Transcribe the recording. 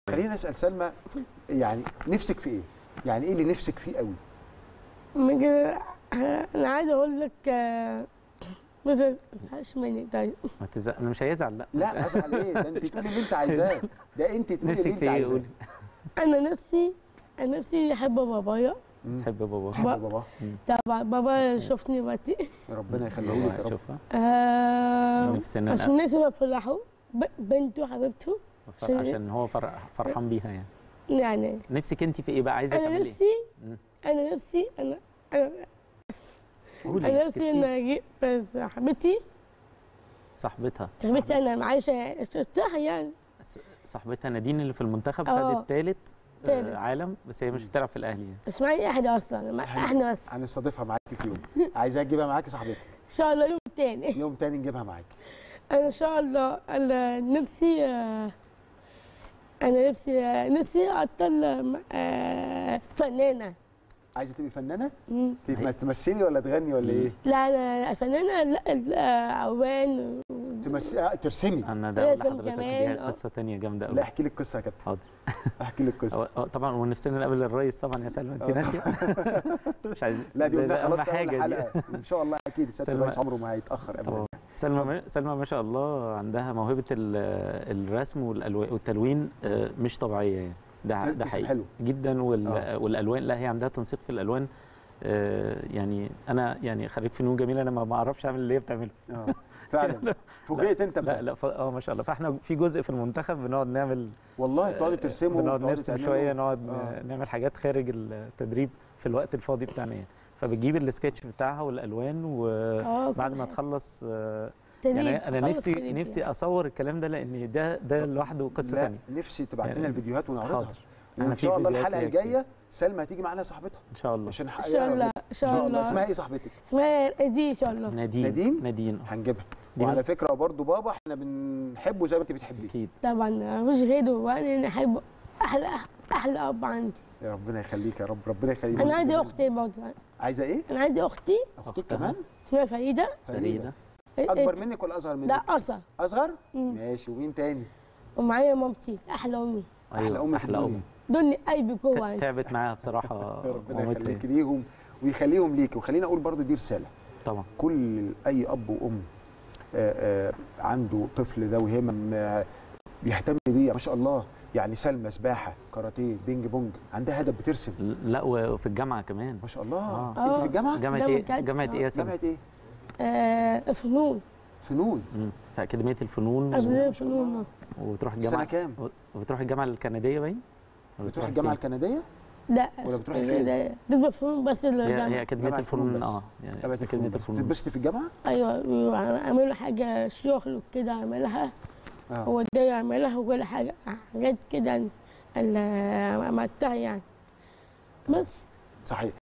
خلينا نسال سلمى يعني نفسك في ايه؟ يعني ايه اللي نفسك فيه قوي؟ من كده انا عايزه اقول لك آه، بس ما تزعلش مني طيب ما تزعل انا مش هيزعل لا لا ازعل ايه؟ ده انت تقولي اللي انت عايزاه ده انت تقولي اللي نفسك انت في ايه عايزاه قولي انا نفسي انا نفسي احب بابايا مم. تحب بابا تحب بابا طبعا بابا شافني دلوقتي ربنا يخليه لك يا رب شوفها آه، نفسنا عشان الناس بفرحوا ب- بنته حبيبته نقف- عشان هو فرح فرحان بيها يعني يعني نفسك انت في ايه بقى عايزه انا تعملي ايه؟ نفسي مم. انا نفسي انا انا قولي انا نفسي ان تكسفي. اجيب صاحبتي صاحبتها صاحبتي انا عايشه شفتها يعني س- صاحبتها نادين اللي في المنتخب اه. خدت ثالث تالت. عالم بس هي مش بتلعب في الاهلي يعني اسمعي احنا اصلا ما- احنا بس هنستضيفها معاكي في يوم عايزاها تجيبها معاكي صاحبتك ان شاء الله يوم تاني يوم تاني نجيبها معاكي انا ان شاء الله انا نفسي آه، انا نفسي آه، نفسي اطل آه، فنانه عايزه تبقي فنانه؟ مم. تبقى تمثلي ولا تغني ولا ايه؟ لا انا فنانه لا لا، عوان تمثلي آه، ترسمي انا ده اقول لازم لحضرتك كمان، دي اه. قصه ثانيه جامده لا قوي احكي لي القصه يا كابتن حاضر احكي لي القصه أو- أو طبعا ونفسنا نقابل الرئيس طبعا يا سلمى انت اه. ناسيه مش عايز لا دي ده- قلنا ده خلاص أهم في اول حاجه دي حلقه ان شاء الله اكيد السيد سلمى- الرئيس عمره ما هيتاخر ابدا طبعا سلمى ما- سلمى ما شاء الله عندها موهبه ال- الرسم والألو- والتلوين آه، مش طبيعيه يعني ده ده تركز حقيقي حلو جدا وال آه. والالوان لا هي عندها تنسيق في الالوان آه، يعني انا يعني خريج فنون جميله انا ما ما اعرفش اعمل اللي هي بتعمله اه فعلا فوجئت انت لا بقى لا ف- اه ما شاء الله فاحنا في جزء في المنتخب بنقعد نعمل والله بتقعدوا ترسموا بنقعد وتقعدوا نرسم تعملوا- شويه نقعد آه. نعمل حاجات خارج التدريب في الوقت الفاضي بتاعنا يعني فبتجيب السكتش بتاعها والالوان وبعد ما تخلص آه، يعني انا خلص نفسي تدريب نفسي يعني. اصور الكلام ده لان ده ده لوحده قصه لا ثانيه نفسي تبعت لنا يعني- الفيديوهات ونعرضها حاضر وان أنا في شاء الله فيديوهات الحلقه ليها كتير. الجايه سلمى هتيجي معانا صاحبتها ان شاء الله عشان ان نحققها شاء الله ان ان شاء الله اسمها ايه صاحبتك اسمها دي ان شاء الله نادين نادين؟ نادين آه. هنجيبها دي وعلى من- فكره برضو بابا احنا بنحبه زي ما انت بتحبيه اكيد طبعا مش غيره وانا احب احلى احلى اب عندي يا ربنا يخليك يا رب ربنا يخليك انا عندي اختي برضه عايزه ايه انا عندي اختي اختك أختها. كمان اسمها فريده فريده اكبر منك ولا اصغر منك لا اصغر اصغر مم. ماشي ومين تاني ومعايا مامتي احلى امي أحلى أم في احلى الدنيا. ام دول قلبي جوه ت- عندي تعبت معاها بصراحه ربنا مامتها يخليك يعني. ليهم ويخليهم ليك وخلينا اقول برضو دي رساله طبعا كل اي اب وام آه، آه، عنده طفل ذوي همم آه، بيهتم بيه ما شاء الله يعني سلمى سباحه كاراتيه بينج بونج عندها هدف بترسم لا وفي الجامعه كمان ما شاء الله آه. انت في الجامعه جامعه جامعة ايه كات. جامعه ايه يا سيدي جامعه ايه آه فنون فنون مم. في اكاديميه الفنون أكاديمية ما شاء الله. فنون وبتروح سنه الجامعه كام وبتروح الجامعه الكنديه باين ولا بتروح الجامعه فين؟ الكنديه لا ولا بتروحي فين؟ ده- ده فنون بس هي الجامعة. هي اكاديميه جامعة الفنون الفنون بس. اه يعني جامعه الفنون اكاديميه بس الفنون بتتبسطي في الجامعه ايوه عملوا حاجه شغل وكده عملها اه هو ده يعملها وكل حاجه حاجات كده اللي عملتها يعني بس صحيح